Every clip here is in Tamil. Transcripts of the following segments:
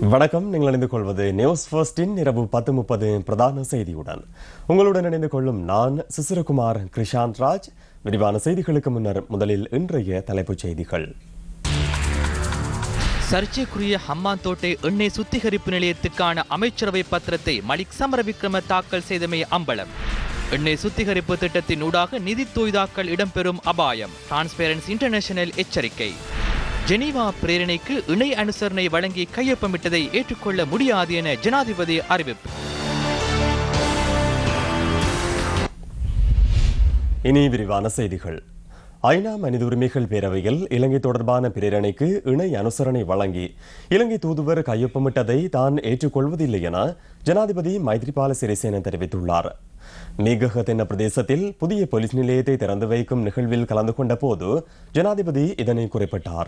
வணக்கம் நீங்கள் இணைந்து கொள்வது நியூஸ் ஃபர்ஸ்டின் இரவு பத்து முப்பது பிரதான செய்தியுடன் உங்களுடன் இணைந்து கொள்ளும் நான் சிசிரகுமார் கிருஷாந்த் ராஜ் விரிவான செய்திகளுக்கு முன்னர் முதலில் இன்றைய தலைப்புச் செய்திகள் சர்ச்சைக்குரிய ஹம்மாந்தோட்டை எண்ணெய் சுத்திகரிப்பு நிலையத்துக்கான அமைச்சரவை பத்திரத்தை மலிக் சமரவிக்ரம தாக்கல் செய்தமை அம்பலம் எண்ணெய் சுத்திகரிப்பு திட்டத்தின் ஊடாக நிதி தூய்தாக்கல் இடம்பெறும் அபாயம் டிரான்ஸ்பேரன்ஸ் இன்டர்நேஷனல் எச்சரிக்கை ஜெனீவா பிரேரணைக்கு இணை அனுசரணை வழங்கி கையொப்பமிட்டதை ஏற்றுக்கொள்ள முடியாது என ஜனாதிபதி அறிவிப்பு இனி விரிவான செய்திகள் ஐநா மனித உரிமைகள் பேரவையில் இலங்கை தொடர்பான பிரேரணைக்கு இணை அனுசரணை வழங்கி இலங்கை தூதுவர் கையொப்பமிட்டதை தான் ஏற்றுக்கொள்வதில்லை என ஜனாதிபதி மைத்ரிபால சிறிசேன தெரிவித்துள்ளார் மீகஹத் என்ற பிரதேசத்தில் புதிய போலீஸ் நிலையத்தை திறந்து வைக்கும் நிகழ்வில் கலந்து கொண்ட போது ஜனாதிபதி இதனை குறிப்பிட்டார்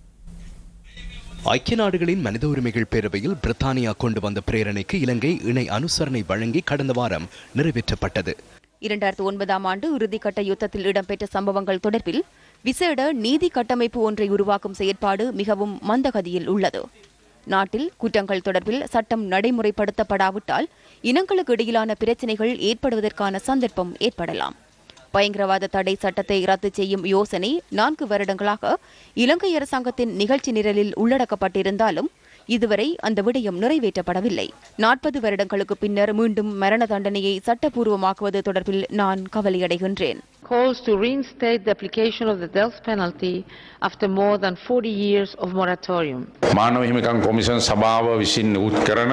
ஐக்கிய நாடுகளின் மனித உரிமைகள் பேரவையில் பிரித்தானியா கொண்டு வந்த பிரேரணைக்கு இலங்கை இணை அனுசரணை வழங்கி கடந்த வாரம் நிறைவேற்றப்பட்டது இரண்டாயிரத்து ஒன்பதாம் ஆண்டு இறுதிக்கட்ட யுத்தத்தில் இடம்பெற்ற சம்பவங்கள் தொடர்பில் விசேட நீதி கட்டமைப்பு ஒன்றை உருவாக்கும் செயற்பாடு மிகவும் மந்தகதியில் உள்ளது நாட்டில் குற்றங்கள் தொடர்பில் சட்டம் நடைமுறைப்படுத்தப்படாவிட்டால் இனங்களுக்கு இடையிலான பிரச்சினைகள் ஏற்படுவதற்கான சந்தர்ப்பம் ஏற்படலாம் பயங்கரவாத தடை சட்டத்தை ரத்து செய்யும் யோசனை நான்கு வருடங்களாக இலங்கை அரசாங்கத்தின் நிகழ்ச்சி நிரலில் உள்ளடக்கப்பட்டிருந்தாலும் இதுவரை அந்த விடயம் நிறைவேற்றப்படவில்லை நாற்பது வருடங்களுக்கு பின்னர் மீண்டும் மரண தண்டனையை சட்டப்பூர்வமாக்குவது தொடர்பில் நான் கவலையடைகின்றேன் calls to reinstate the application of the death penalty after more than 40 years of moratorium. මානව හිමිකම් කොමිසන් සභාව විසින් උත් කරන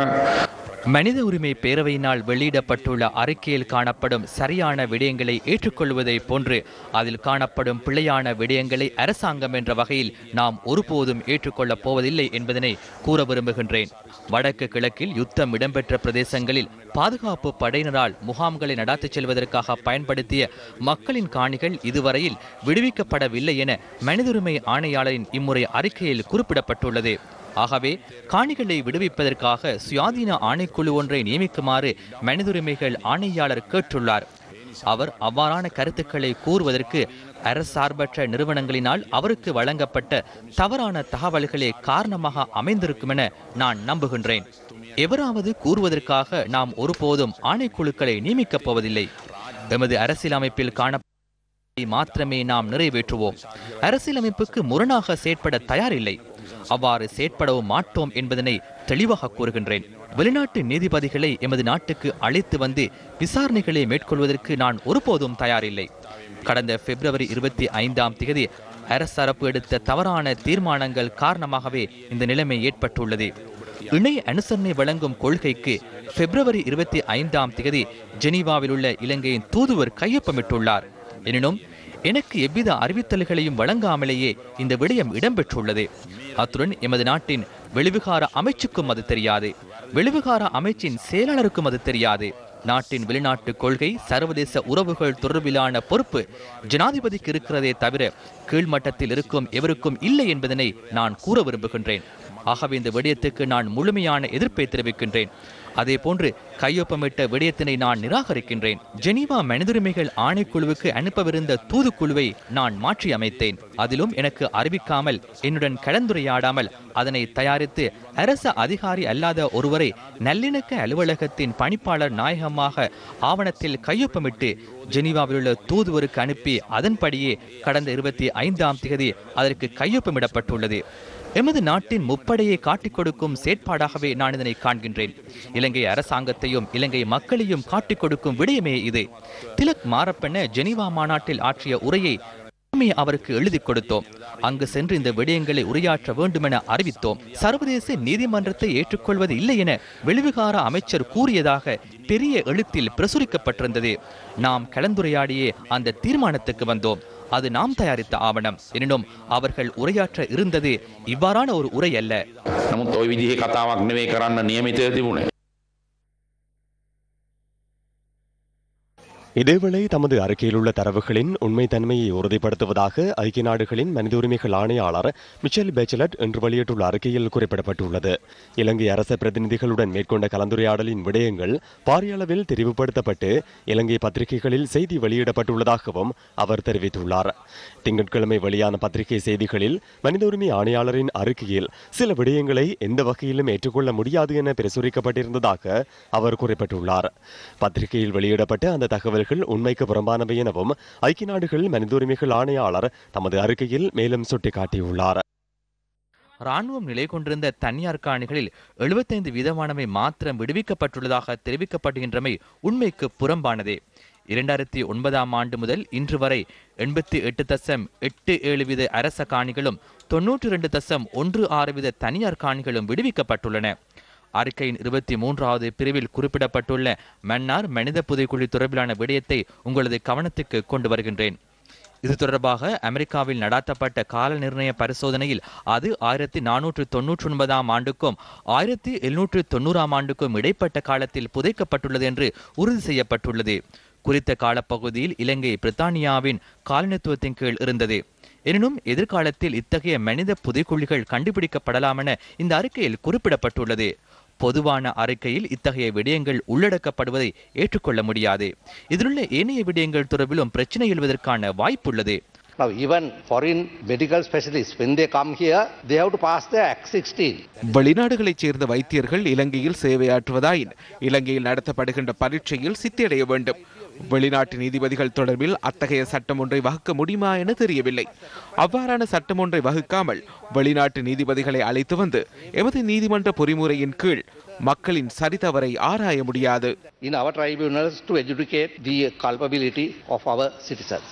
மனித உரிமை பேரவையினால் வெளியிடப்பட்டுள்ள அறிக்கையில் காணப்படும் சரியான விடயங்களை ஏற்றுக்கொள்வதை போன்று அதில் காணப்படும் பிழையான விடயங்களை அரசாங்கம் என்ற வகையில் நாம் ஒருபோதும் ஏற்றுக்கொள்ளப் போவதில்லை என்பதனை கூற விரும்புகின்றேன் வடக்கு கிழக்கில் யுத்தம் இடம்பெற்ற பிரதேசங்களில் பாதுகாப்பு படையினரால் முகாம்களை நடாத்திச் செல்வதற்காக பயன்படுத்திய மக்களின் காணிகள் இதுவரையில் விடுவிக்கப்படவில்லை என மனித உரிமை ஆணையாளரின் இம்முறை அறிக்கையில் குறிப்பிடப்பட்டுள்ளது ஆகவே காணிகளை விடுவிப்பதற்காக சுயாதீன ஆணைக்குழு ஒன்றை நியமிக்குமாறு மனித உரிமைகள் ஆணையாளர் கேட்டுள்ளார் அவர் அவ்வாறான கருத்துக்களை கூறுவதற்கு அரசார்பற்ற நிறுவனங்களினால் அவருக்கு வழங்கப்பட்ட தவறான தகவல்களே காரணமாக அமைந்திருக்கும் என நான் நம்புகின்றேன் எவராவது கூறுவதற்காக நாம் ஒருபோதும் ஆணைக்குழுக்களை நியமிக்கப் போவதில்லை எமது அரசியலமைப்பில் காண மாத்திரமே நாம் நிறைவேற்றுவோம் அரசியலமைப்புக்கு முரணாக செயற்பட தயாரில்லை அவ்வாறு செயற்படவும் மாட்டோம் என்பதனை தெளிவாக கூறுகின்றேன் வெளிநாட்டு நீதிபதிகளை எமது நாட்டுக்கு அழைத்து வந்து விசாரணைகளை மேற்கொள்வதற்கு நான் ஒருபோதும் தயாரில்லை கடந்த பிப்ரவரி இருபத்தி ஐந்தாம் தேதி அரசரப்பு எடுத்த தவறான தீர்மானங்கள் காரணமாகவே இந்த நிலைமை ஏற்பட்டுள்ளது இணை அனுசரணை வழங்கும் கொள்கைக்கு பிப்ரவரி இருபத்தி ஐந்தாம் தேதி ஜெனீவாவில் உள்ள இலங்கையின் தூதுவர் கையொப்பமிட்டுள்ளார் எனினும் எனக்கு எவ்வித அறிவித்தல்களையும் வழங்காமலேயே இந்த விடயம் இடம்பெற்றுள்ளது அத்துடன் எமது நாட்டின் வெளிவிகார அமைச்சுக்கும் அது தெரியாது வெளிவிகார அமைச்சின் செயலாளருக்கும் அது தெரியாது நாட்டின் வெளிநாட்டு கொள்கை சர்வதேச உறவுகள் தொடர்பிலான பொறுப்பு ஜனாதிபதிக்கு இருக்கிறதே தவிர கீழ்மட்டத்தில் இருக்கும் எவருக்கும் இல்லை என்பதனை நான் கூற விரும்புகின்றேன் ஆகவே இந்த விடயத்துக்கு நான் முழுமையான எதிர்ப்பை தெரிவிக்கின்றேன் அதே போன்று கையொப்பமிட்ட விடயத்தினை நான் நிராகரிக்கின்றேன் ஜெனீவா மனிதுரிமைகள் ஆணைக்குழுவுக்கு அனுப்பவிருந்த தூதுக்குழுவை நான் மாற்றி அமைத்தேன் அதிலும் எனக்கு அறிவிக்காமல் என்னுடன் கலந்துரையாடாமல் அதனை தயாரித்து அரச அதிகாரி அல்லாத ஒருவரை நல்லிணக்க அலுவலகத்தின் பணிப்பாளர் நாயகமாக ஆவணத்தில் கையொப்பமிட்டு ஜெனீவாவில் உள்ள தூதுவருக்கு அனுப்பி அதன்படியே கடந்த இருபத்தி ஐந்தாம் தேதி அதற்கு கையொப்பமிடப்பட்டுள்ளது எமது நாட்டின் முப்படையை காட்டிக் கொடுக்கும் செயற்பாடாகவே நான் இதனை காண்கின்றேன் இலங்கை அரசாங்கத்தையும் இலங்கை மக்களையும் காட்டிக் கொடுக்கும் விடயமே இது திலக் மாரப்பென ஜெனீவா மாநாட்டில் ஆற்றிய உரையை நாமே அவருக்கு எழுதி கொடுத்தோம் அங்கு சென்று இந்த விடயங்களை உரையாற்ற வேண்டும் என அறிவித்தோம் சர்வதேச நீதிமன்றத்தை ஏற்றுக்கொள்வது இல்லை என வெளிவிகார அமைச்சர் கூறியதாக பெரிய எழுத்தில் பிரசுரிக்கப்பட்டிருந்தது நாம் கலந்துரையாடியே அந்த தீர்மானத்துக்கு வந்தோம் அது நாம் தயாரித்த ஆவணம் எனினும் அவர்கள் உரையாற்ற இருந்தது இவ்வாறான ஒரு உரை அல்ல නමුත් ඔය විදිහේ කතාවක් නෙවේ කරන්න නියමිතය තිබුණේ. இதேவேளை தமது அறிக்கையில் உள்ள தரவுகளின் உண்மைத்தன்மையை உறுதிப்படுத்துவதாக ஐக்கிய நாடுகளின் மனித உரிமைகள் ஆணையாளர் மிச்சல் பேச்சலட் இன்று வெளியிட்டுள்ள அறிக்கையில் குறிப்பிடப்பட்டுள்ளது இலங்கை அரச பிரதிநிதிகளுடன் மேற்கொண்ட கலந்துரையாடலின் விடயங்கள் பாரிய அளவில் தெரிவுபடுத்தப்பட்டு இலங்கை பத்திரிகைகளில் செய்தி வெளியிடப்பட்டுள்ளதாகவும் அவர் தெரிவித்துள்ளார் திங்கட்கிழமை வெளியான பத்திரிகை செய்திகளில் மனித உரிமை ஆணையாளரின் அறிக்கையில் சில விடயங்களை எந்த வகையிலும் ஏற்றுக்கொள்ள முடியாது என பிரசுரிக்கப்பட்டிருந்ததாக அவர் குறிப்பிட்டுள்ளார் பத்திரிகையில் வெளியிடப்பட்ட அந்த தகவல்கள் உண்மைக்கு புறம்பானவை எனவும் ஐக்கிய நாடுகள் மனித உரிமைகள் ஆணையாளர் தமது அறிக்கையில் மேலும் சுட்டிக்காட்டியுள்ளார் ராணுவம் நிலை கொண்டிருந்த தனியார் காணிகளில் எழுபத்தைந்து வீதமானவை மாத்திரம் விடுவிக்கப்பட்டுள்ளதாக தெரிவிக்கப்படுகின்றமை உண்மைக்கு புறம்பானதே இரண்டாயிரத்தி ஒன்பதாம் ஆண்டு முதல் இன்று வரை எண்பத்தி எட்டு தசம் எட்டு ஏழு வீத அரச காணிகளும் தொன்னூற்றி ரெண்டு தசம் ஒன்று ஆறு வீத தனியார் காணிகளும் விடுவிக்கப்பட்டுள்ளன அறிக்கையின் இருபத்தி மூன்றாவது பிரிவில் குறிப்பிடப்பட்டுள்ள மன்னார் மனித புதைக்குழி தொடர்பிலான விடயத்தை உங்களது கவனத்துக்கு கொண்டு வருகின்றேன் இது தொடர்பாக அமெரிக்காவில் நடாத்தப்பட்ட கால நிர்ணய பரிசோதனையில் அது ஆயிரத்தி நானூற்று தொன்னூற்றி ஒன்பதாம் ஆண்டுக்கும் ஆயிரத்தி எழுநூற்று தொண்ணூறாம் ஆண்டுக்கும் இடைப்பட்ட காலத்தில் புதைக்கப்பட்டுள்ளது என்று உறுதி செய்யப்பட்டுள்ளது குறித்த காலப்பகுதியில் இலங்கை பிரித்தானியாவின் காலனித்துவத்தின் கீழ் இருந்தது எனினும் எதிர்காலத்தில் இத்தகைய மனித புதைக்குழிகள் கண்டுபிடிக்கப்படலாம் என இந்த அறிக்கையில் குறிப்பிடப்பட்டுள்ளது பொதுவான அறிக்கையில் இத்தகைய விடயங்கள் உள்ளடக்கப்படுவதை ஏற்றுக்கொள்ள முடியாது இதிலுள்ள ஏனைய விடயங்கள் தொடர்பிலும் பிரச்சனை எழுவதற்கான வாய்ப்புள்ளது Now, even foreign medical specialists, when they come here, they have to pass the Act 16. வெளிநாடுகளைச் சேர்ந்த வைத்தியர்கள் இலங்கையில் சேவையாற்றுவதாயின் இலங்கையில் நடத்தப்படுகின்ற பரீட்சையில் சித்தியடைய வேண்டும் வெளிநாட்டு நீதிபதிகள் தொடர்பில் அத்தகைய சட்டம் ஒன்றை வகுக்க முடியுமா என தெரியவில்லை அவ்வாறான சட்டம் ஒன்றை வகுக்காமல் வெளிநாட்டு நீதிபதிகளை அழைத்து வந்து எமது நீதிமன்ற பொறிமுறையின் கீழ் மக்களின் சரிதவறை ஆராய முடியாது in our tribunals to adjudicate the culpability of our citizens.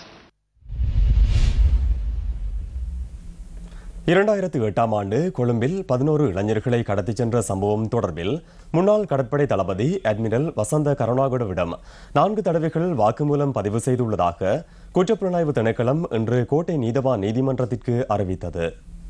இரண்டாயிரத்து எட்டாம் ஆண்டு கொழும்பில் பதினோரு இளைஞர்களை கடத்திச் சென்ற சம்பவம் தொடர்பில் முன்னாள் கடற்படை தளபதி அட்மிரல் வசந்த கருணாகுடவிடம் நான்கு தடவைகள் வாக்குமூலம் பதிவு செய்துள்ளதாக குற்றப்புலனாய்வு திணைக்களம் இன்று கோட்டை நீதவான் நீதிமன்றத்திற்கு அறிவித்தது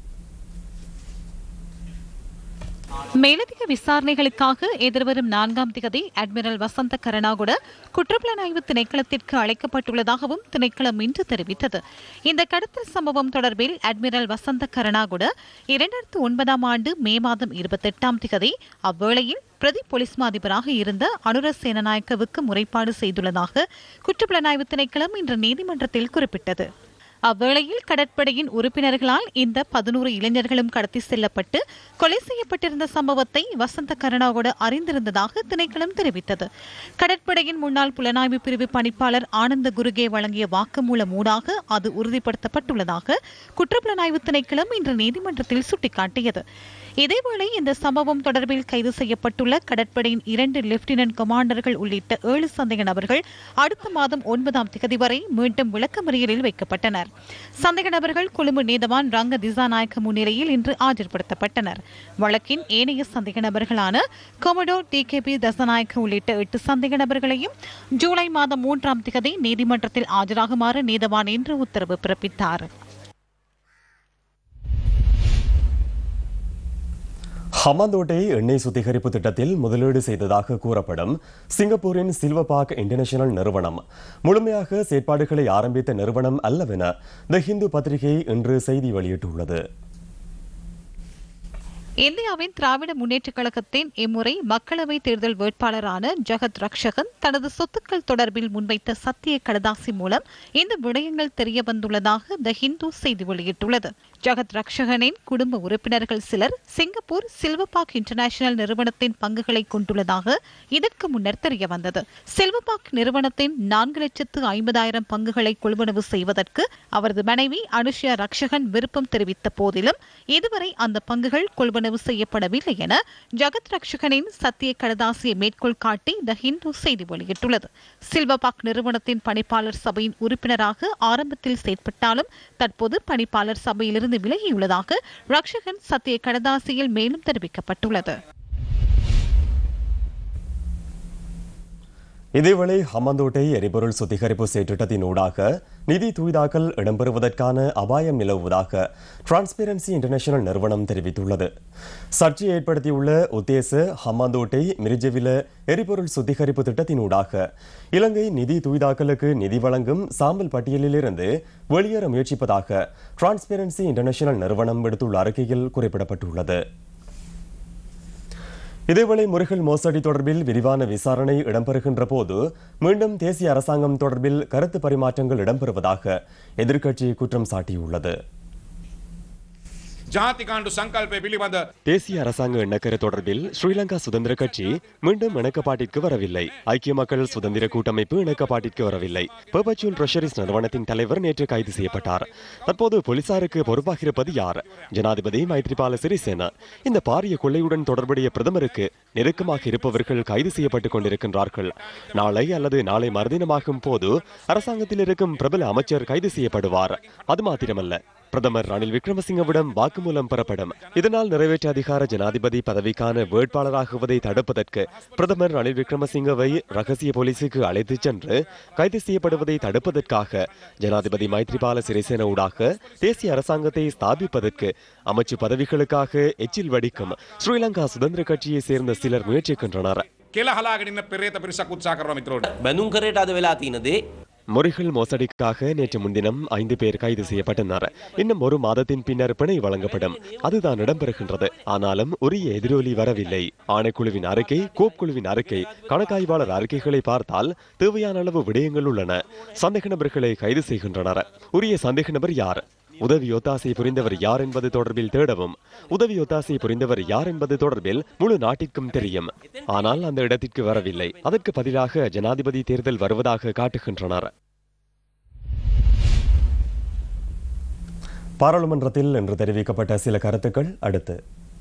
மேலதிக விசாரணைகளுக்காக எதிர்வரும் நான்காம் திகதி அட்மிரல் வசந்த கருணாகுட குற்றப்புலனாய்வு திணைக்களத்திற்கு அழைக்கப்பட்டுள்ளதாகவும் திணைக்களம் இன்று தெரிவித்தது இந்த கடத்தல் சம்பவம் தொடர்பில் அட்மிரல் வசந்த கருணாகுட இரண்டாயிரத்து ஒன்பதாம் ஆண்டு மே மாதம் இருபத்தெட்டாம் திகதி அவ்வேளையில் பிரதி போலீஸ் மா அதிபராக இருந்த அனுர சேனநாயக்கவுக்கு முறைப்பாடு செய்துள்ளதாக குற்றப்புலனாய்வு திணைக்களம் இன்று நீதிமன்றத்தில் குறிப்பிட்டது அவ்வேளையில் கடற்படையின் உறுப்பினர்களால் இந்த பதினோரு இளைஞர்களும் கடத்தி செல்லப்பட்டு கொலை செய்யப்பட்டிருந்த சம்பவத்தை வசந்த கருணாவோடு அறிந்திருந்ததாக திணைக்களம் தெரிவித்தது கடற்படையின் முன்னாள் புலனாய்வு பிரிவு பணிப்பாளர் ஆனந்த குருகே வழங்கிய வாக்குமூலம் ஊடாக அது உறுதிப்படுத்தப்பட்டுள்ளதாக குற்றப்புலனாய்வு திணைக்களம் இன்று நீதிமன்றத்தில் சுட்டிக்காட்டியது இதேவேளை இந்த சம்பவம் தொடர்பில் கைது செய்யப்பட்டுள்ள கடற்படையின் இரண்டு லெப்டினன்ட் கமாண்டர்கள் உள்ளிட்ட ஏழு சந்தேக நபர்கள் அடுத்த மாதம் ஒன்பதாம் திகதி வரை மீண்டும் விளக்கமறியலில் வைக்கப்பட்டனர் சந்தேக நபர்கள் கொழும்பு நீதவான் ரங்க திசாநாயக்க முன்னிலையில் இன்று ஆஜர்படுத்தப்பட்டனர் வழக்கின் ஏனைய சந்தேக நபர்களான commodore D K P Dassanayake உள்ளிட்ட எட்டு சந்தேக நபர்களையும் ஜூலை மாதம் மூன்றாம் திகதி நீதிமன்றத்தில் ஆஜராகுமாறு நீதவான் இன்று உத்தரவு பிறப்பித்தார் ஹமாந்தோட்டை எண்ணெய் சுத்திகரிப்பு திட்டத்தில் முதலீடு செய்ததாக கூறப்படும் சிங்கப்பூரின் சில்வபாக் இன்டர்நேஷனல் நிறுவனம் முழுமையாக செயற்பாடுகளை ஆரம்பித்த நிறுவனம் அல்லவென த ஹிந்து பத்திரிகை இன்று செய்தி வெளியிட்டுள்ளது இந்தியாவின் திராவிட முன்னேற்றக் கழகத்தின் இம்முறை மக்களவை தேர்தல் வேட்பாளரான ஜெகத் ரக்ஷகன் தனது சொத்துக்கள் தொடர்பில் முன்வைத்த சத்திய கடதாசி மூலம் இந்த விடயங்கள் தெரிய வந்துள்ளதாக த ஹிந்து செய்தி வெளியிட்டுள்ளது ஜெகத் ரக்ஷகனின் குடும்ப உறுப்பினர்கள் சிலர் சிங்கப்பூர் சில்வபாக் இன்டர்நேஷனல் நிறுவனத்தின் பங்குகளை கொண்டுள்ளதாக இதற்கு முன்னர் தெரிய வந்தது சில்வபாக் நிறுவனத்தின் நான்கு லட்சத்து ஐம்பதாயிரம் பங்குகளை கொள்வனவு செய்வதற்கு அவரது மனைவி அனுஷ்யா ரக்ஷகன் விருப்பம் தெரிவித்த போதிலும் இதுவரை அந்த பங்குகள் கொள்வனவு செய்யப்படவில்லை என ஜகத் ரக்ஷகனின் சத்திய கடதாசியை மேற்கோள் காட்டி த ஹிந்து செய்தி வெளியிட்டுள்ளது சில்வபாக் நிறுவனத்தின் பணிப்பாளர் சபையின் உறுப்பினராக ஆரம்பத்தில் செயற்பட்டாலும் தற்போது பணிப்பாளர் சபையிலிருந்து விலகியுள்ளதாக ரக்ஷகன் சத்திய கடதாசியில் மேலும் தெரிவிக்கப்பட்டுள்ளது இதேவேளை ஹம்மந்தோட்டை எரிபொருள் சுத்திகரிப்பு செயற்றிட்டத்தின் ஊடாக நிதி தூய்தாக்கல் இடம்பெறுவதற்கான அபாயம் நிலவுவதாக டிரான்ஸ்பேரன்சி இன்டர்நேஷனல் நிறுவனம் தெரிவித்துள்ளது சர்ச்சை ஏற்படுத்தியுள்ள உத்தேச ஹம்மாந்தோட்டை மிரிஜெவில எரிபொருள் சுத்திகரிப்பு திட்டத்தினூடாக இலங்கை நிதி தூய்தாக்கலுக்கு நிதி வழங்கும் சாம்பல் பட்டியலிலிருந்து வெளியேற முயற்சிப்பதாக டிரான்ஸ்பேரன்சி இன்டர்நேஷனல் நிறுவனம் விடுத்துள்ள அறிக்கையில் குறிப்பிடப்பட்டுள்ளது இதேவேளை முறைகள் மோசடி தொடர்பில் விரிவான விசாரணை இடம்பெறுகின்ற போது மீண்டும் தேசிய அரசாங்கம் தொடர்பில் கருத்து பரிமாற்றங்கள் இடம்பெறுவதாக எதிர்க்கட்சி குற்றம் சாட்டியுள்ளது ජාතිකාණ්ඩු සංකල්පය පිළිබඳ தேசிய அரசாங்க எண்ணக்கரு தொடர்பில் ஸ்ரீலங்கா சுதந்திர கட்சி மீண்டும் இணக்கப்பாட்டிற்கு வரவில்லை ஐக்கிய மக்கள் சுதந்திர கூட்டமைப்பு இணக்கப்பாட்டிற்கு வரவில்லை பெர்பச்சுவல் ட்ரெஷரிஸ் நிறுவனத்தின் தலைவர் நேற்று கைது செய்யப்பட்டார் தற்போது போலீசாருக்கு பொறுப்பாக இருப்பது யார் ஜனாதிபதி மைத்ரிபால சிறிசேன இந்த பாரிய கொள்ளையுடன் தொடர்புடைய பிரதமருக்கு நெருக்கமாக இருப்பவர்கள் கைது செய்யப்பட்டுக் கொண்டிருக்கின்றார்கள் நாளை அல்லது நாளை மறுதினமாகும் போது அரசாங்கத்தில் இருக்கும் பிரபல அமைச்சர் கைது செய்யப்படுவார் அது மாத்திரமல்ல பிரதமர் ரணில் விக்ரமசிங்கவிடம் வாக்குமூலம் பெறப்படும் இதனால் நிறைவேற்ற அதிகார ஜனாதிபதி பதவிக்கான வேட்பாளராகுவதை தடுப்பதற்கு பிரதமர் ரணில் விக்ரமசிங்கவை ரகசிய போலீசுக்கு அழைத்துச் சென்று கைது செய்யப்படுவதை தடுப்பதற்காக ஜனாதிபதி மைத்ரிபால சிறிசேன ஊடாக தேசிய அரசாங்கத்தை ஸ்தாபிப்பதற்கு அமைச்சு பதவிகளுக்காக எச்சில் வடிக்கும் ஸ்ரீலங்கா சுதந்திர கட்சியை சேர்ந்த சிலர் முயற்சிக்கின்றனர் කෙල හලාගෙනන්න පෙරේත පිරිසක් උත්සා කරන මිත්‍රෝට බැඳුම් කරයට අද වෙලා තියෙනදේ முறைகள் மோசடிக்காக நேற்று முன்தினம் ஐந்து பேர் கைது செய்யப்பட்டனர் இன்னும் ஒரு மாதத்தின் பின்னர் பிணை வழங்கப்படும் அதுதான் இடம்பெறுகின்றது ஆனாலும் உரிய எதிரொலி வரவில்லை ஆணைக்குழுவின் அறிக்கை கோப் குழுவின் அறிக்கை கணக்காய்வாளர் அறிக்கைகளை பார்த்தால் தேவையான அளவு விடயங்கள் உள்ளன சந்தேக நபர்களை கைது செய்கின்றனர் உரிய சந்தேக நபர் யார் உதவி ஒத்தாசை புரிந்தவர் யார் என்பது தொடர்பில் தேடவும் உதவி ஒத்தாசை புரிந்தவர் யார் என்பது தொடர்பில் முழு நாட்டிற்கும் தெரியும் ஆனால் அந்த இடத்திற்கு வரவில்லை அதற்கு பதிலாக ஜனாதிபதி தேர்தல் வருவதாக காட்டுகின்றனர் பாராளுமன்றத்தில் இன்று தெரிவிக்கப்பட்ட சில கருத்துக்கள் அடுத்து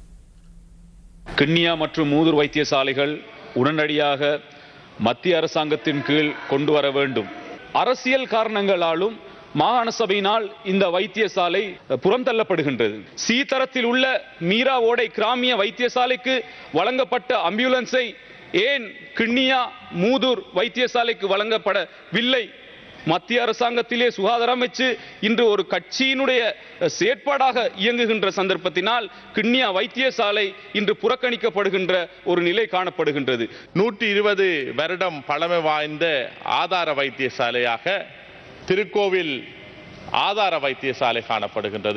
கிண்ணியா மற்றும் மூதூர் வைத்தியசாலைகள் உடனடியாக மத்திய அரசாங்கத்தின் கீழ் கொண்டு வர வேண்டும் அரசியல் காரணங்களாலும் மாகாண சபையினால் இந்த வைத்தியசாலை புறந்தள்ளப்படுகின்றது சீதரத்தில் உள்ள மீரா ஓடை கிராமிய வைத்தியசாலைக்கு வழங்கப்பட்ட அம்புலன்ஸை ஏன் கிண்ணியா மூதூர் வைத்தியசாலைக்கு வழங்கப்படவில்லை மத்திய அரசாங்கத்திலே சுகாதார அமைச்சு இன்று ஒரு கட்சியினுடைய செயற்பாடாக இயங்குகின்ற சந்தர்ப்பத்தினால் கிண்ணியா வைத்தியசாலை இன்று புறக்கணிக்கப்படுகின்ற ஒரு நிலை காணப்படுகின்றது நூற்றி இருபது வருடம் பழமை வாய்ந்த ஆதார வைத்தியசாலையாக திருக்கோவில் ஆதார வைத்தியசாலை காணப்படுகின்றது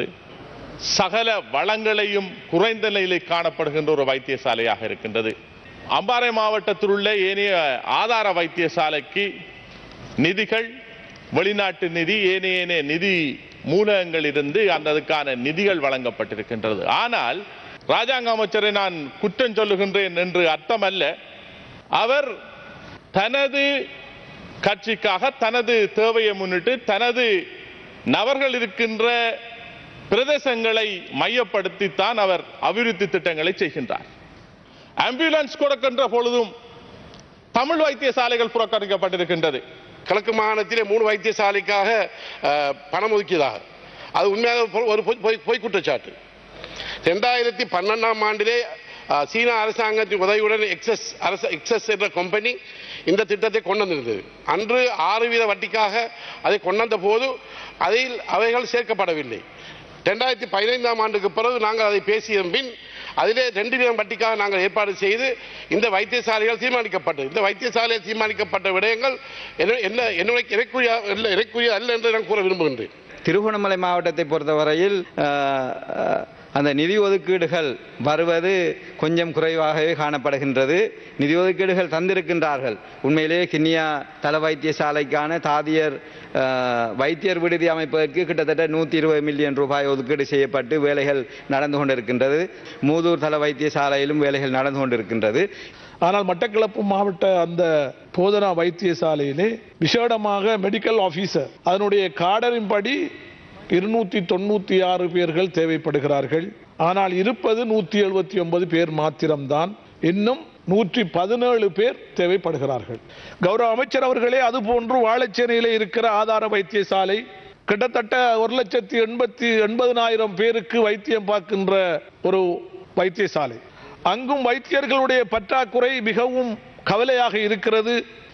சகல வளங்களையும் குறைந்த நிலையில் காணப்படுகின்ற ஒரு வைத்தியசாலையாக இருக்கின்றது அம்பாறை மாவட்டத்தில் உள்ள ஏனைய ஆதார வைத்தியசாலைக்கு நிதிகள் வெளிநாட்டு நிதி ஏனைய ஏனைய நிதி மூலகங்களிலிருந்து அந்த அதுக்கான நிதிகள் வழங்கப்பட்டிருக்கின்றது ஆனால் ராஜாங்க அமைச்சரை நான் குற்றம் சொல்லுகின்றேன் என்று அர்த்தமல்ல அவர் தனது கட்சிக்காக தனது தேவையை முன்னிட்டு தனது நபர்கள் இருக்கின்ற பிரதேசங்களை மையப்படுத்தித்தான் அவர் அபிவிருத்தி திட்டங்களை செய்கின்றார் ஆம்புலன்ஸ் கொடுக்கின்ற பொழுதும் தமிழ் வைத்தியசாலைகள் புறக்கணிக்கப்பட்டிருக்கின்றது கிழக்கு மாகாணத்திலே மூணு வைத்தியசாலைக்காக அஹ், பணம் ஒதுக்கியதாக அது உண்மையாக பொ- ஒரு பொய்- பொய் பொய் குற்றச்சாட்டு ரெண்டாயிரத்தி பன்னெண்டாம் ஆண்டிலே அஹ், சீனா அரசாங்கத்தின் உதவியுடன் எக்ஸஸ் அரசு எக்ஸஸ் என்ற கம்பெனி இந்த திட்டத்தை கொண்டு வந்திருந்தது அன்று ஆறு வீத வட்டிக்காக அதை கொண்டு வந்த போது அதில் அவைகள் சேர்க்கப்படவில்லை ரெண்டாயிரத்தி பதினைந்தாம் ஆண்டுக்கு பிறகு நாங்கள் அதை பேசிய பின் அதிலே ரெண்டு வீதம் வட்டிக்காக நாங்கள் ஏற்பாடு செய்து இந்த வைத்தியசாலைகள் தீர்மானிக்கப்பட்டது இந்த வைத்தியசாலையில் தீர்மானிக்கப்பட்ட விடயங்கள் என்ன என்ன என்னுடைய இறைக்குரிய அல்ல இறைக்குரிய அல்ல என்று நான் கூற விரும்புகின்றேன் திருகோணமலை மாவட்டத்தை பொறுத்தவரையில் அஹ், அஹ், அந்த நிதி ஒதுக்கீடுகள் வருவது கொஞ்சம் குறைவாகவே காணப்படுகின்றது நிதி ஒதுக்கீடுகள் தந்திருக்கின்றார்கள் உண்மையிலேயே கிண்ணியா தல வைத்தியசாலைக்கான தாதியர் அஹ், வைத்தியர் விடுதி அமைப்பதற்கு கிட்டத்தட்ட நூற்றி இருபது மில்லியன் ரூபாய் ஒதுக்கீடு செய்யப்பட்டு வேலைகள் நடந்து கொண்டிருக்கின்றது மூதூர் தல வைத்தியசாலையிலும் வேலைகள் நடந்து கொண்டிருக்கின்றது ஆனால் மட்டக்களப்பு மாவட்ட அந்த போதனா வைத்தியசாலையிலே விசேடமாக மெடிக்கல் ஆபீசர் அதனுடைய காடரின்படி இருநூத்தி தொண்ணூத்தி ஆறு பேர்கள் தேவைப்படுகிறார்கள் ஆனால் இருப்பது நூத்தி எழுபத்தி ஒன்பது பேர் மாத்திரம்தான் இன்னும் நூற்றி பதினேழு பேர் தேவைப்படுகிறார்கள் கௌரவ அமைச்சர் அவர்களே அதுபோன்று வாழைச்சேனையிலே இருக்கிற ஆதார வைத்தியசாலை கிட்டத்தட்ட ஒரு லட்சத்தி எண்பத்தி எண்பதனாயிரம் பேருக்கு வைத்தியம் பார்க்கின்ற ஒரு வைத்தியசாலை அங்கும் வைத்தியர்களுடைய பற்றாக்குறை மிகவும் கவலையாக இருக்கிறது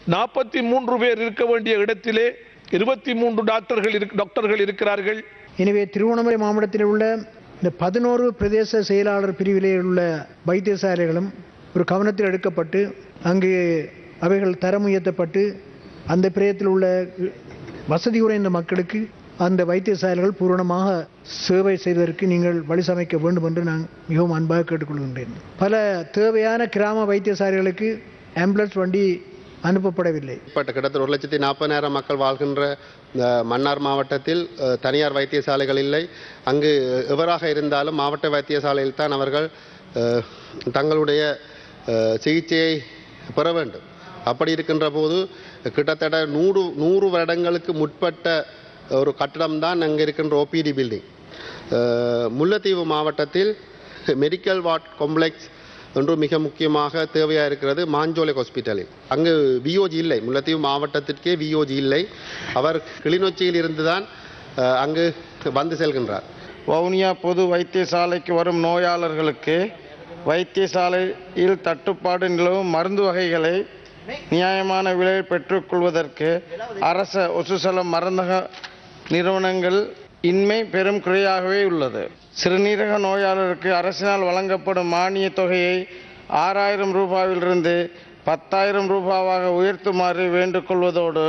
நாற்பத்தி மூன்று பேர் இருக்க வேண்டிய இடத்திலே இருபத்தி மூன்று டாக்டர்கள் இருக்- டாக்டர்கள் இருக்கிறார்கள் எனவே திருவண்ணாமலை மாவட்டத்தில் உள்ள இந்த பதினோரு பிரதேச செயலாளர் பிரிவிலே உள்ள வைத்தியசாலைகளும் ஒரு கவனத்தில் எடுக்கப்பட்டு அங்கு அவைகள் தரம் உயர்த்தப்பட்டு அந்த பிரதேசத்தில் உள்ள வசதி குறைந்த மக்களுக்கு அந்த வைத்தியசாலைகள் பூரணமாக சேவை செய்வதற்கு நீங்கள் வழி சமைக்க வேண்டும் என்று நான் மிகவும் அன்பாக கேட்டுக்கொள்கின்றேன் பல தேவையான கிராம வைத்தியசாலைகளுக்கு ஆம்புலன்ஸ் வண்டி அனுப்பப்படவில்லை உட்பட்ட கிட்டத்தட்ட ஒரு லட்சத்தி நாற்பதாயிரம் மக்கள் வாழ்கின்ற இந்த மன்னார் மாவட்டத்தில் அஹ், தனியார் வைத்தியசாலைகள் இல்லை அங்கு எவராக இருந்தாலும் மாவட்ட வைத்தியசாலையில் தான் அவர்கள் அஹ், தங்களுடைய அஹ், சிகிச்சையை பெற வேண்டும் அப்படி இருக்கின்ற போது கிட்டத்தட்ட நூறு நூறு வருடங்களுக்கு முற்பட்ட ஒரு கட்டடம் தான் அங்கே இருக்கின்ற ஓபிடி பில்டிங் முல்லைத்தீவு மாவட்டத்தில் மெடிக்கல் வார்ட் காம்ப்ளெக்ஸ் ஒன்று மிக முக்கியமாக தேவையாக இருக்கிறது மாஞ்சோலை ஹாஸ்பிட்டலில் அங்கு விஓஜி இல்லை முல்லைத்தீவு மாவட்டத்திற்கே விஓஜி இல்லை அவர் கிளிநொச்சியில் இருந்துதான் அஹ், அங்கு வந்து செல்கின்றார் வவுனியா பொது வைத்தியசாலைக்கு வரும் நோயாளர்களுக்கு வைத்தியசாலையில் தட்டுப்பாடு நிலவும் மருந்து வகைகளை நியாயமான விலையில் பெற்றுக்கொள்வதற்கு அரச ஒசுசல மருந்தக நிறுவனங்கள் இன்மை பெரும் குறையாகவே உள்ளது சிறுநீரக நோயாளருக்கு அரசினால் வழங்கப்படும் மானிய தொகையை ஆறாயிரம் ரூபாயிலிருந்து பத்தாயிரம் ரூபாவாக உயர்த்துமாறு வேண்டுகொள்வதோடு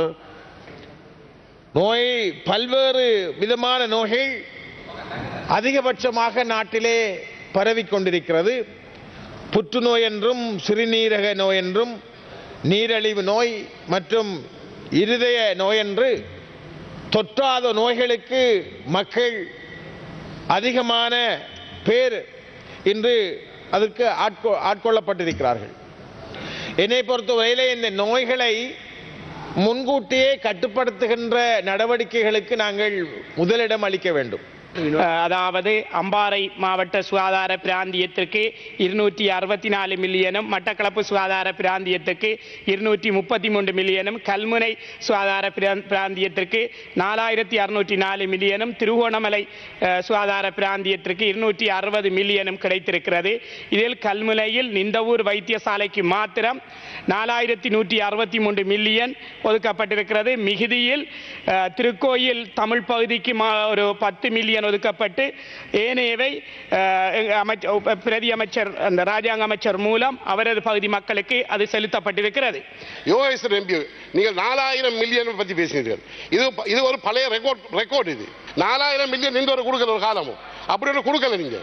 நோய் பல்வேறு விதமான நோய்கள் அதிகபட்சமாக நாட்டிலே பரவிக் கொண்டிருக்கிறது புற்றுநோய் என்றும் சிறுநீரக நோய் என்றும் நீரழிவு நோய் மற்றும் இருதய நோய் என்று தொற்றாத நோய்களுக்கு மக்கள் அதிகமான பேர் இன்று அதற்கு ஆட்கொ ஆட்கொள்ளப்பட்டிருக்கிறார்கள் என்னை பொறுத்தவரையிலே இந்த நோய்களை முன்கூட்டியே கட்டுப்படுத்துகின்ற நடவடிக்கைகளுக்கு நாங்கள் முதலிடம் அளிக்க வேண்டும் அதாவது அம்பாறை மாவட்ட சுகாதார பிராந்தியத்திற்கு இருநூற்றி அறுபத்தி நாலு மில்லியனும் மட்டக்களப்பு சுகாதார பிராந்தியத்திற்கு இருநூற்றி முப்பத்தி மூன்று மில்லியனும் கல்முனை சுகாதார பிராந்- பிராந்தியத்திற்கு நாலாயிரத்தி அறுநூற்றி நாலு மில்லியனும் திருகோணமலை அஹ், சுகாதார பிராந்தியத்திற்கு இருநூற்றி அறுபது மில்லியனும் கிடைத்திருக்கிறது இதில் கல்முனையில் நிந்தவூர் வைத்தியசாலைக்கு மாத்திரம் நாலாயிரத்தி நூற்றி அறுபத்தி மூன்று மில்லியன் ஒதுக்கப்பட்டிருக்கிறது மிகுதியில் அஹ், திருக்கோயில் தமிழ் பகுதிக்கு மா- ஒரு பத்து மில்லியன் ஒதுக்கப்பட்டு ஏனையவை அஹ், எங்க அமைச்ச உப- பிரதி அமைச்சர் அந்த ராஜாங்க அமைச்சர் மூலம் அவரது பகுதி மக்களுக்கு அது செலுத்தப்பட்டிருக்கிறது யோகேஸ்வரர் எம்பி நீங்கள் நாலாயிரம் மில்லியன் பற்றி பேசினீர்கள் இது ப- இது ஒரு பழைய ரெக்கார்ட் ரெக்கார்ட் இது நாலாயிரம் மில்லியன் இந்த ஒரு கொடுக்கல ஒரு காலமும் அப்படி ஒன்று கொடுக்கல நீங்க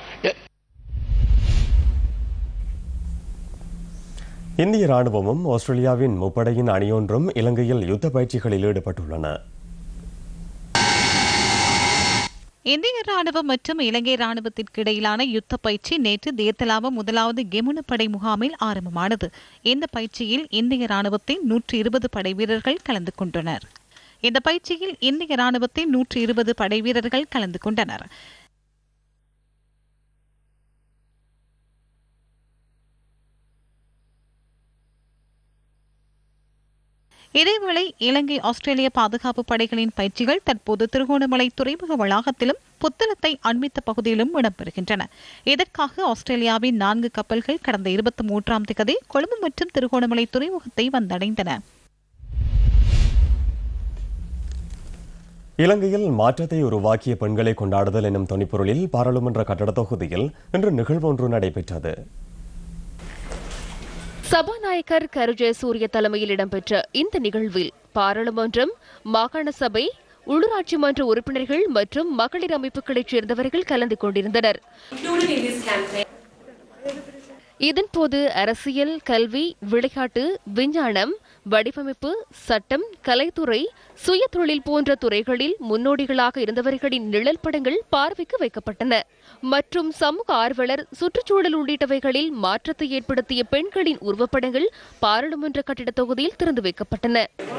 இந்திய ராணுவமும் ஆஸ்திரேலியாவின் முப்படையின் அணியொன்றும் இலங்கையில் யுத்த பயிற்சிகளில் ஈடுபட்டுள்ளன இந்திய ராணுவம் மற்றும் இலங்கை ராணுவத்திற்கு இடையிலான யுத்த பயிற்சி நேற்று தேத்தலாவ முதலாவது கெமுனு படை முகாமில் ஆரம்பமானது இந்த பயிற்சியில் இந்திய ராணுவத்தின் நூற்றி இருபது படை வீரர்கள் கலந்து கொண்டனர் இந்த பயிற்சியில் இந்திய ராணுவத்தின் நூற்றி இருபது படை வீரர்கள் கலந்து கொண்டனர் இதேவேளை இலங்கை ஆஸ்திரேலிய பாதுகாப்பு படைகளின் பயிற்சிகள் தற்போது திருகோணமலை துறைமுக வளாகத்திலும் புத்தளத்தை அண்மித்த பகுதியிலும் இடம்பெறுகின்றன இதற்காக ஆஸ்திரேலியாவின் நான்கு கப்பல்கள் கடந்த இருபத்தி மூன்றாம் தேதி கொழும்பு மற்றும் திருகோணமலை துறைமுகத்தை வந்தடைந்தன இலங்கையில் மாற்றத்தை உருவாக்கிய பெண்களை கொண்டாடுதல் எனும் தொனிப்பொருளில் பாராளுமன்ற கட்டடத் தொகுதியில் இன்று நிகழ்வு ஒன்று நடைபெற்றது சபாநாயகர் கருஜய சூரிய தலைமையில் இடம்பெற்ற இந்த நிகழ்வில் பாராளுமன்றம் மாகாண சபை உள்ளூராட்சி மன்ற உறுப்பினர்கள் மற்றும் மகளிர் அமைப்புகளைச் சேர்ந்தவர்கள் கலந்து கொண்டிருந்தனர் இதன்போது அரசியல் கல்வி விளையாட்டு விஞ்ஞானம் வடிவமைப்பு சட்டம் கலைத்துறை சுய தொழில் போன்ற துறைகளில் முன்னோடிகளாக இருந்தவர்களின் நிழல் படங்கள் பார்வைக்கு வைக்கப்பட்டன மற்றும் சமூக ஆர்வலர் சுற்றுச்சூழல் உள்ளிட்டவைகளில் மாற்றத்தை ஏற்படுத்திய பெண்களின் உருவப்படங்கள் பாராளுமன்ற கட்டிடத் தொகுதியில் திறந்து வைக்கப்பட்டன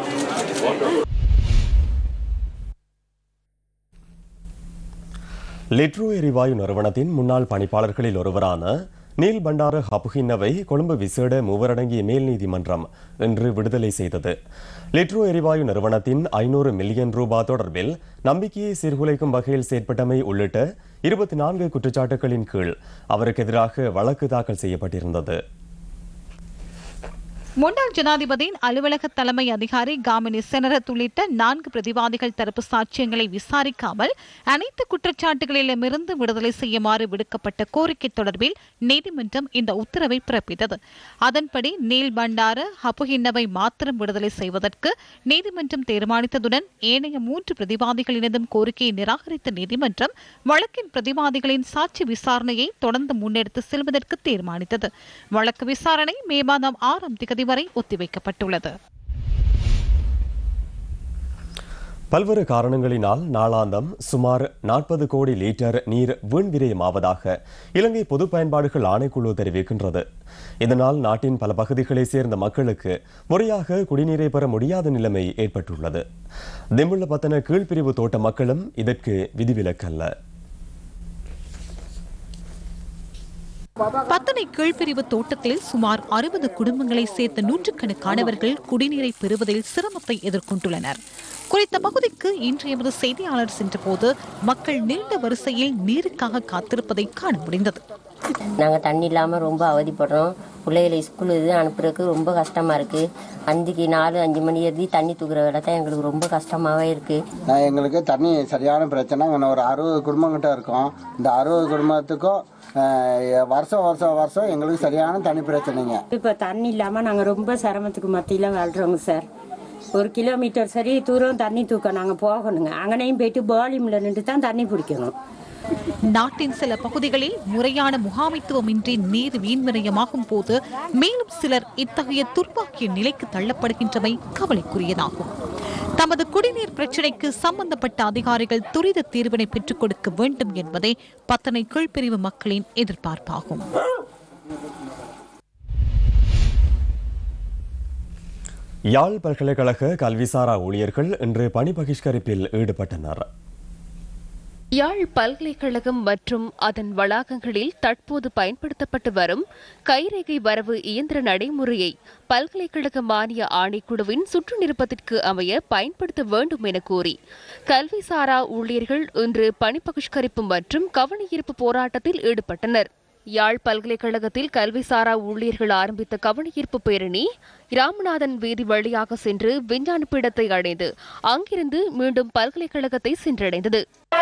லிட்ரோ எரிவாயு நிறுவனத்தின் முன்னாள் பணிப்பாளர்களில் ஒருவரான நீல் பண்டார ஹபுகின்னவை கொழும்பு விசேட மூவரடங்கிய மேல் நீதிமன்றம் இன்று விடுதலை செய்தது லிட்ரோ எரிவாயு நிறுவனத்தின் ஐநூறு மில்லியன் ரூபாய் தொடர்பில் நம்பிக்கையை சீர்குலைக்கும் வகையில் செயற்பட்டமை உள்ளிட்ட இருபத்தி நான்கு குற்றச்சாட்டுகளின் கீழ் அவருக்கு எதிராக வழக்கு தாக்கல் செய்யப்பட்டிருந்தது முன்னாள் ஜனாதிபதியின் அலுவலக தலைமை அதிகாரி காமினி செனரத் உள்ளிட்ட நான்கு பிரதிவாதிகள் தரப்பு சாட்சியங்களை விசாரிக்காமல் அனைத்து குற்றச்சாட்டுகளிலுமிருந்து விடுதலை செய்யுமாறு விடுக்கப்பட்ட கோரிக்கை தொடர்பில் நீதிமன்றம் இந்த உத்தரவை பிறப்பித்தது அதன்படி நீல் பண்டார ஹப்புஹின்னவை மாத்திரம் விடுதலை செய்வதற்கு நீதிமன்றம் தீர்மானித்ததுடன் ஏனைய மூன்று பிரதிவாதிகளினதும் கோரிக்கையை நிராகரித்த நீதிமன்றம் வழக்கின் பிரதிவாதிகளின் சாட்சி விசாரணையை தொடர்ந்து முன்னெடுத்து செல்வதற்கு தீர்மானித்தது வழக்கு விசாரணை மே மாதம் ஆறாம் திகதி வரை ஒத்திவைக்கப்பட்டுள்ளது பல்வேறு காரணங்களினால் நாளாந்தம் சுமார் நாற்பது கோடி லிட்டர் நீர் வீண் விரயமாவதாக இலங்கை பொது பயன்பாடுகள் ஆணைக்குழு தெரிவிக்கின்றது இதனால் நாட்டின் பல பகுதிகளைச் சேர்ந்த மக்களுக்கு முறையாக குடிநீரை பெற முடியாத நிலைமை ஏற்பட்டுள்ளது திம்புள்ளபத்தன கீழ்பிரிவு தோட்ட மக்களும் இதற்கு விதிவிலக்கல்ல பத்தனை கீழ்பிரிவு தோட்டத்தில் சுமார் அறுபது குடும்பங்களை சேர்ந்த நூற்றுக்கணக்கானவர்கள் குடிநீரை பெறுவதில் சிரமத்தை எதிர்கொண்டுள்ளனர் குறித்த பகுதிக்கு இன்று எமது செய்தியாளர் சென்றபோது மக்கள் நீண்ட வரிசையில் நீருக்காக காத்திருப்பதை காண முடிந்தது நாங்கள் தண்ணி இல்லாமல் ரொம்ப அவதிப்படுறோம் பிள்ளைகளை ஸ்கூல் இது அனுப்புறதுக்கு ரொம்ப கஷ்டமாக இருக்குது அஞ்சுக்கு நாலு அஞ்சு மணி எழுதி தண்ணி தூக்குற வேலை தான் எங்களுக்கு ரொம்ப கஷ்டமாகவே இருக்குது நான் எங்களுக்கு தண்ணி சரியான பிரச்சனை இன்னும் ஒரு அறுபது குடும்பங்கிட்ட இருக்கோம் இந்த அறுபது குடும்பத்துக்கும் அஹ், வருஷம் வருஷம் வருஷம் எங்களுக்கு சரியான தண்ணி பிரச்சனைங்க இப்போ தண்ணி இல்லாமல் நாங்கள் ரொம்ப சிரமத்துக்கு மத்தியில் வாழ்கிறோங்க சார் ஒரு கிலோமீட்டர் சரி தூரம் தண்ணி தூக்க நாங்கள் போகணுங்க அங்கனையும் போயிட்டு பாலிமில் நின்று தான் தண்ணி பிடிக்கணும் நாட்டின் சில பகுதிகளில் முறையான முகாமைத்துவமின்றி நீர் வீண்விரயமாகும் போது மேலும் சிலர் இத்தகைய துர்ப்பாக்கிய நிலைக்கு தள்ளப்படுகின்றமை கவலைக்குரியதாகும் தமது குடிநீர் பிரச்சினைக்கு சம்பந்தப்பட்ட அதிகாரிகள் துரித தீர்வினை பெற்றுக் கொடுக்க வேண்டும் என்பதே பத்தனை கீழ்பிரிவு மக்களின் எதிர்பார்ப்பாகும் யாழ் பல்கலைக்கழக கல்விசாரா ஊழியர்கள் இன்று பணி பகிஷ்கரிப்பில் ஈடுபட்டனர் யாழ் பல்கலைக்கழகம் மற்றும் அதன் வளாகங்களில் தற்போது பயன்படுத்தப்பட்டு வரும் கைரேகை வரவு இயந்திர நடைமுறையை பல்கலைக்கழக மானிய ஆணைக்குழுவின் சுற்று நிருப்பத்திற்கு அமைய பயன்படுத்த வேண்டும் என கோரி கல்விசாரா ஊழியர்கள் இன்று பணி பகிஷ்கரிப்பு மற்றும் கவனஈர்ப்பு போராட்டத்தில் ஈடுபட்டனர் யாழ் பல்கலைக்கழகத்தில் கல்விசாரா ஊழியர்கள் ஆரம்பித்த கவனஈர்ப்பு பேரணி ராமநாதன் வீதி வழியாக சென்று விஞ்ஞான பீடத்தை அடைந்து அங்கிருந்து மீண்டும் பல்கலைக்கழகத்தை சென்றடைந்தது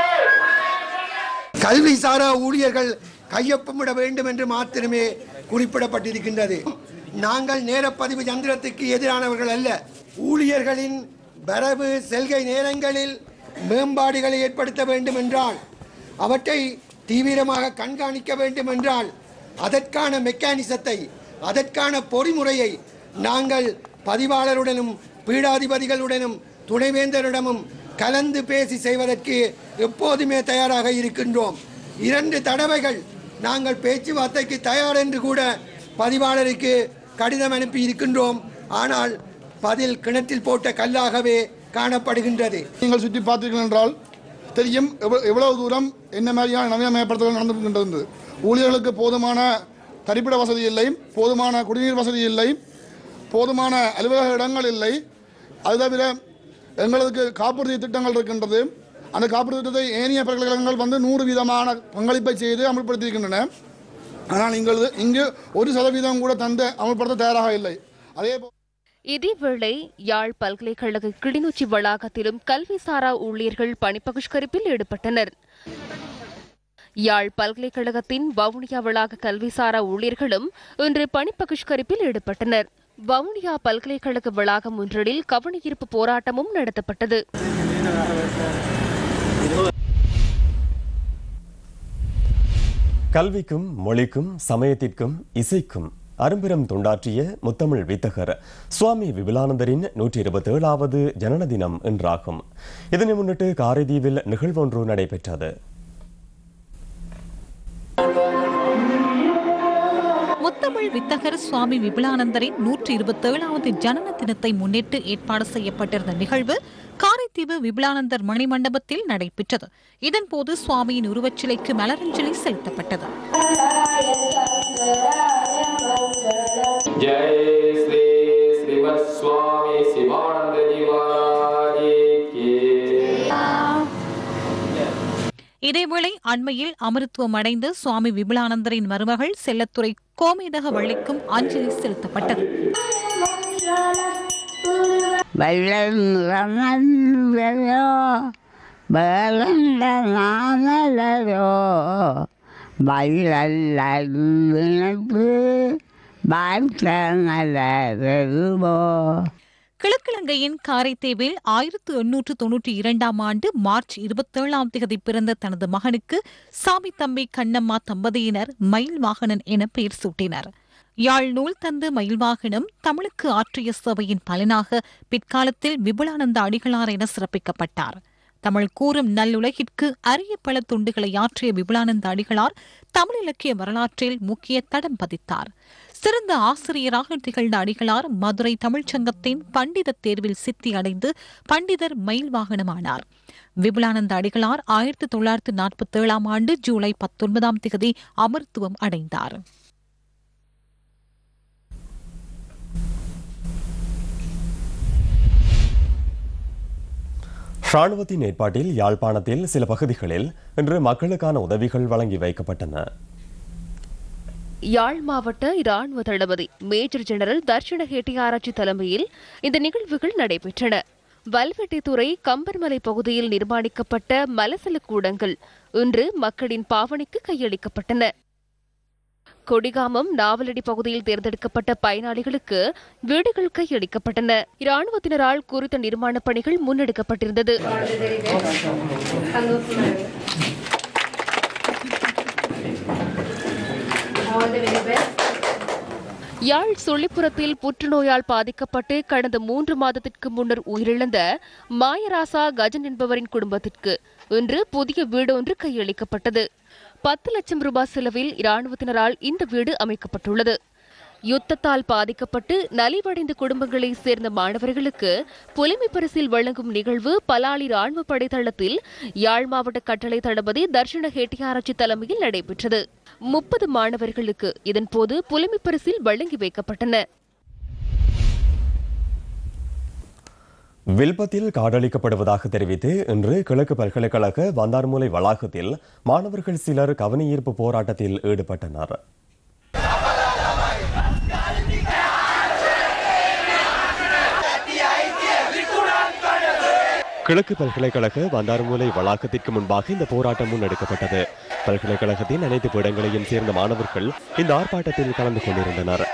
கல்வி சாரா ஊழியர்கள் கையொப்பமிட வேண்டும் என்று மாத்திரமே குறிப்பிடப்பட்டிருக்கின்றது நாங்கள் நேரப்பதிவு யந்திரத்துக்கு எதிரானவர்கள் அல்ல ஊழியர்களின் வரவு செல்கை நேரங்களில் மேம்பாடுகளை ஏற்படுத்த வேண்டும் என்றால் அவற்றை தீவிரமாக கண்காணிக்க வேண்டும் என்றால் அதற்கான மெக்கானிசத்தை அதற்கான பொறிமுறையை நாங்கள் பதிவாளருடனும் பீடாதிபதிகளுடனும் துணைவேந்தரிடமும் கலந்து பேசி செய்வதற்கு எப்போதுமே தயாராக இருக்கின்றோம் இரண்டு தடவைகள் நாங்கள் பேச்சுவார்த்தைக்கு தயார் என்று கூட பதிவாளருக்கு கடிதம் அனுப்பி இருக்கின்றோம் ஆனால் பதில் கிணற்றில் போட்ட கல்லாகவே காணப்படுகின்றது நீங்கள் சுற்றி பார்த்தீர்கள் என்றால் தெரியும் எவ்வ- எவ்வளவு தூரம் என்ன மாதிரியான நவீனமயப்படுத்தல் நடந்திருக்கின்றது ஊழியர்களுக்கு போதுமான தரிப்பிட வசதி இல்லை போதுமான குடிநீர் வசதி இல்லை போதுமான அலுவலக இடங்கள் இல்லை அது தவிர எங்களுக்கு காப்புறுதி திட்டங்கள் இருக்கின்றது அந்த காப்புறுதி திட்டத்தை ஏனைய பல்கலைக்கழகங்கள் வந்து நூறு வீதமான பங்களிப்பை செய்து அமல்படுத்தியிருக்கின்றன ஆனால் இங்கு இங்கு ஒரு சதவீதம் கூட தந்து அமல்படுத்த தயாராக இல்லை அதே போ- இதேவேளை யாழ் பல்கலைக்கழக கிளிநொச்சி வளாகத்திலும் கல்விசாரா ஊழியர்கள் பணிப்பகிஷ்கரிப்பில் ஈடுபட்டனர் யாழ் பல்கலைக்கழகத்தின் வவுனியா வளாக கல்விசாரா ஊழியர்களும் இன்று பணிப்பகிஷ்கரிப்பில் ஈடுபட்டனர் வவுனியா பல்கலைக்கழக வளாகம் ஒன்றில் கவனஈர்ப்பு போராட்டமும் நடத்தப்பட்டது கல்விக்கும் மொழிக்கும் சமயத்திற்கும் இசைக்கும் அரும்பெரும் தொண்டாற்றிய முத்தமிழ் வித்தகர் சுவாமி விபுலானந்தரின் நூற்றி இருபத்தி ஏழாவது ஜனன தினம் இன்றாகும் இதனை முன்னிட்டு காரைதீவில் நிகழ்வொன்று நடைபெற்றது முத்தமிழ் வித்தகர் சுவாமி விபுலானந்தரின் நூற்றி இருபத்தி ஏழாவது ஜனன தினத்தை முன்னிட்டு ஏற்பாடு செய்யப்பட்டிருந்த நிகழ்வு காரைதீவு விபுலானந்தர் மணிமண்டபத்தில் நடைபெற்றது இதன்போது சுவாமியின் உருவச்சிலைக்கு மலரஞ்சலி செலுத்தப்பட்டது जय श्री श्रीमद स्वामी शिवानंद जी महाराज की இதேவேளை அண்மையில் அமரத்துவம் அடைந்த சுவாமி விபுலானந்தரின் மருமகள் செல்லத்துறை கோமேதக வள்ளிக்கும் அஞ்சலி செலுத்தப்பட்டது வெள்ளோ வேலண்டோ வள்ளல்லு வாழ்க்கோ கிழக்கிழங்கையின் காரைத்தேவில் ஆயிரத்து எண்ணூற்று தொன்னூற்றி இரண்டாம் ஆண்டு மார்ச் இருபத்தேழாம் தேதி பிறந்த தனது மகனுக்கு சாமி தம்பி கண்ணம்மா தம்பதியினர் மயில் வாகனன் என பெயர் சூட்டினர் யாழ் நூல் தந்து மயில்வாகனம் தமிழுக்கு ஆற்றிய சேவையின் பலனாக பிற்காலத்தில் விபுலானந்த அடிகளார் என சிறப்பிக்கப்பட்டார் தமிழ் கூறும் நல்லுலகிற்கு அரிய பல துண்டுகளை ஆற்றிய விபுலானந்த அடிகளார் தமிழ் இலக்கிய வரலாற்றில் முக்கிய தடம் பதித்தார் சிறந்த ஆசிரியராக திகழ்ந்த அடிகளார் மதுரை தமிழ்ச்சங்கத்தின் பண்டித தேர்வில் சித்தி அடைந்து பண்டிதர் மயில் வாகனமானார் விபுலானந்த அடிகளார் ஆயிரத்தி தொள்ளாயிரத்து நாற்பத்தி ஏழாம் ஆண்டு ஜூலை பத்தொன்பதாம் தேதி அமர்த்துவம் அடைந்தார் ராணுவத்தின் ஏற்பாட்டில் யாழ்ப்பாணத்தில் சில பகுதிகளில் இன்று மக்களுக்கான உதவிகள் வழங்கி வைக்கப்பட்டன யாழ் மாவட்ட இராணுவ தளபதி மேஜர் ஜெனரல் தர்ஷன ஹெட்டியாராய்ச்சி தலைமையில் இந்த நிகழ்வுகள் நடைபெற்றன வல்வெட்டித்துறை கம்பர்மலை பகுதியில் நிர்மாணிக்கப்பட்ட மலசல கூடங்கள் இன்று மக்களின் பாவனைக்கு கையளிக்கப்பட்டன கொடிகாமம் நாவலடி பகுதியில் தேர்ந்தெடுக்கப்பட்ட பயனாளிகளுக்கு வீடுகள் கையளிக்கப்பட்டன இராணுவத்தினரால் குறித்த நிர்மாணப் பணிகள் முன்னெடுக்கப்பட்டிருந்தது யாழ் சுள்ளிப்புறத்தில் புற்றுநோயால் பாதிக்கப்பட்டு கடந்த மூன்று மாதத்திற்கு முன்னர் உயிரிழந்த மாயராசா கஜன் என்பவரின் குடும்பத்திற்கு இன்று புதிய வீடு ஒன்று கையளிக்கப்பட்டது பத்து லட்சம் ரூபாய் செலவில் இராணுவத்தினரால் இந்த வீடு அமைக்கப்பட்டுள்ளது யுத்தத்தால் பாதிக்கப்பட்டு நலிவடைந்த குடும்பங்களைச் சேர்ந்த மாணவர்களுக்கு புலிமை பரிசில் வழங்கும் நிகழ்வு பலாலி ராணுவ படை தளத்தில் யாழ் மாவட்ட கட்டளை தளபதி தர்ஷன ஹெட்டியாராய்ச்சி தலைமையில் நடைபெற்றது முப்பது மாணவர்களுக்கு இதன்போது புலிமை பரிசில் வழங்கி வைக்கப்பட்டன வில்பத்தில் காடழிக்கப்படுவதாக தெரிவித்து இன்று கிழக்கு பல்கலைக்கழக வந்தார்மூலை வளாகத்தில் மாணவர்கள் சிலர் கவனஈர்ப்பு போராட்டத்தில் ஈடுபட்டனர் கிழக்கு பல்கலைக்கழக வந்தார்மூலை வளாகத்திற்கு முன்பாக இந்த போராட்டம் முன்னெடுக்கப்பட்டது பல்கலைக்கழகத்தின் அனைத்து பீடங்களையும் சேர்ந்த மாணவர்கள் இந்த ஆர்ப்பாட்டத்தில் கலந்து கொண்டிருந்தனர்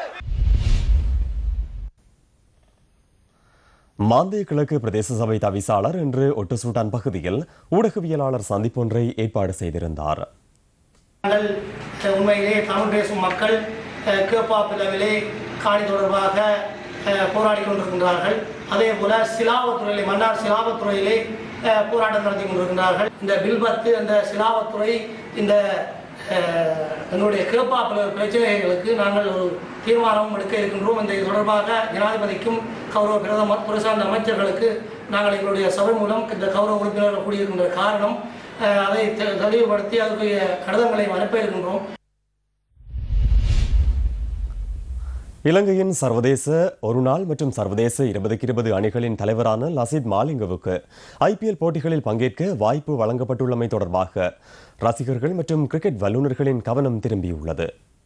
மாந்தே கிழக்கு பிரதேச சபை தவிசாளர் இன்று ஒட்டுசூட்டான் பகுதியில் ஊடகவியலாளர் சந்திப்பொன்றை ஏற்பாடு செய்திருந்தார் நாங்கள் அஹ், உண்மையிலே தமிழ் பேசும் மக்கள் அஹ், கேப்பா பிளவிலே காணி தொடர்பாக அஹ், போராடி கொண்டிருக்கின்றார்கள் அதே போல சிலாவத்துறையிலே மன்னார் சிலாவத்துறையிலே அஹ், போராட்டம் நடத்தி கொண்டிருக்கின்றார்கள் இந்த பில்பத்து அந்த சிலாவத்துறை இந்த அஹ், எங்களுடைய கேப்பா பிளவு பிரச்சனைகளுக்கு நாங்கள் ஒரு தீர்மானம் எடுக்க இருக்கின்றோம் இந்த இது தொடர்பாக ஜனாதிபதிக்கும் கௌரவ பிரதமர் துறை சார்ந்த அமைச்சர்களுக்கு நாங்கள் எங்களுடைய சபை மூலம் இந்த கௌரவ உறுப்பினர்கள் கூடியிருக்கின்ற காரணம் அஹ், அதை தெ- தெளிவுபடுத்தி அதுக்குரிய கடிதங்களை அனுப்ப இருக்கின்றோம் இலங்கையின் சர்வதேச ஒருநாள் மற்றும் சர்வதேச இருபதுக்கு இருபது அணிகளின் தலைவரான லசித் மாலிங்கவுக்கு ஐபிஎல் போட்டிகளில் பங்கேற்க வாய்ப்பு வழங்கப்பட்டுள்ளமை தொடர்பாக ரசிகர்கள் மற்றும் கிரிக்கெட் வல்லுநர்களின் கவனம் திரும்பியுள்ளது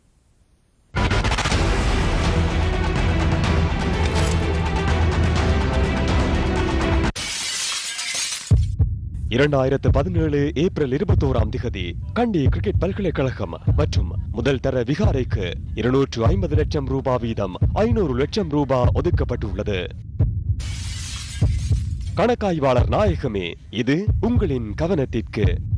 இரண்டாயிரத்து பதினேழு ஏப்ரல் இருபத்தோராம் திகதி கண்டி கிரிக்கெட் பல்கலைக்கழகம் மற்றும் முதல் தர விகாரைக்கு இருநூற்று ஐம்பது லட்சம் ரூபாய் வீதம் ஐநூறு லட்சம் ரூபாய் ஒதுக்கப்பட்டுள்ளது கணக்காய்வாளர் நாயகமே இது உங்களின் கவனத்திற்கு